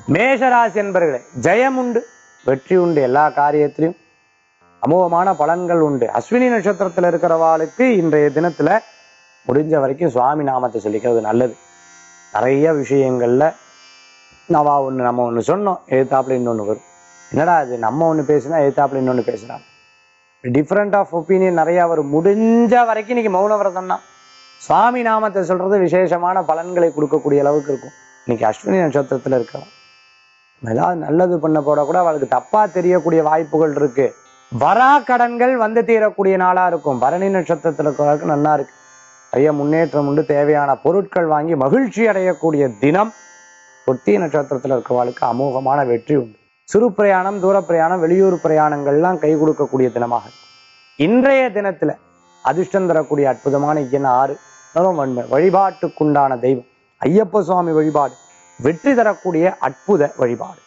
மேஷராசி என்பர்களே ஜெயம் உண்டு வெற்றி உண்டு எல்லா காரியத்திலையும் அமோகமான பலன்கள் உண்டு அஸ்வினி நட்சத்திரத்துல இருக்கிறவாளுக்கு இன்றைய தினத்துல முடிஞ்ச வரைக்கும் சுவாமி நாமத்தை சொல்லிக்கிறது நல்லது நிறைய விஷயங்கள்ல நவா ஒண்ணு நம்ம ஒண்ணு சொன்னோம் எழுத்தாப்புல இன்னொன்னு வரும் என்னடா அது நம்ம ஒண்ணு பேசினா எழுத்தாப்புல இன்னொன்னு பேசுறாங்க டிஃப்ரெண்ட் ஆஃப் ஒப்பீனியன் நிறைய வரும் முடிஞ்ச வரைக்கும் இன்னைக்கு மௌன விரதம் தான் சுவாமி நாமத்தை சொல்றது விசேஷமான பலன்களை கொடுக்கக்கூடிய அளவுக்கு இருக்கும் இன்னைக்கு அஸ்வினி நட்சத்திரத்துல இருக்கிறோம் ஏதாவது நல்லது பண்ண போட கூட அவளுக்கு தப்பா தெரியக்கூடிய வாய்ப்புகள் இருக்கு வரா கடன்கள் வந்து தீரக்கூடிய நாளா இருக்கும் பரணி நட்சத்திரத்துல இருக்கிறவருக்கு நல்லா இருக்கு நிறைய முன்னேற்றம் உண்டு தேவையான பொருட்கள் வாங்கி மகிழ்ச்சி அடையக்கூடிய தினம் பொத்தி நட்சத்திரத்துல இருக்கிறவளுக்கு அமோகமான வெற்றி உண்டு சிறு பிரயாணம் தூர பிரயாணம் வெளியூர் பிரயாணங்கள்லாம் கை கொடுக்கக்கூடிய தினமாக இருக்கும். இன்றைய தினத்துல அதிர்ஷ்டம் தரக்கூடிய அற்புதமான எண் ஆறு நிறம் வன்மை வழிபாட்டுக்குண்டான தெய்வம் ஐயப்ப சுவாமி வழிபாடு வெற்றி தரக்கூடிய அற்புத வழிபாடு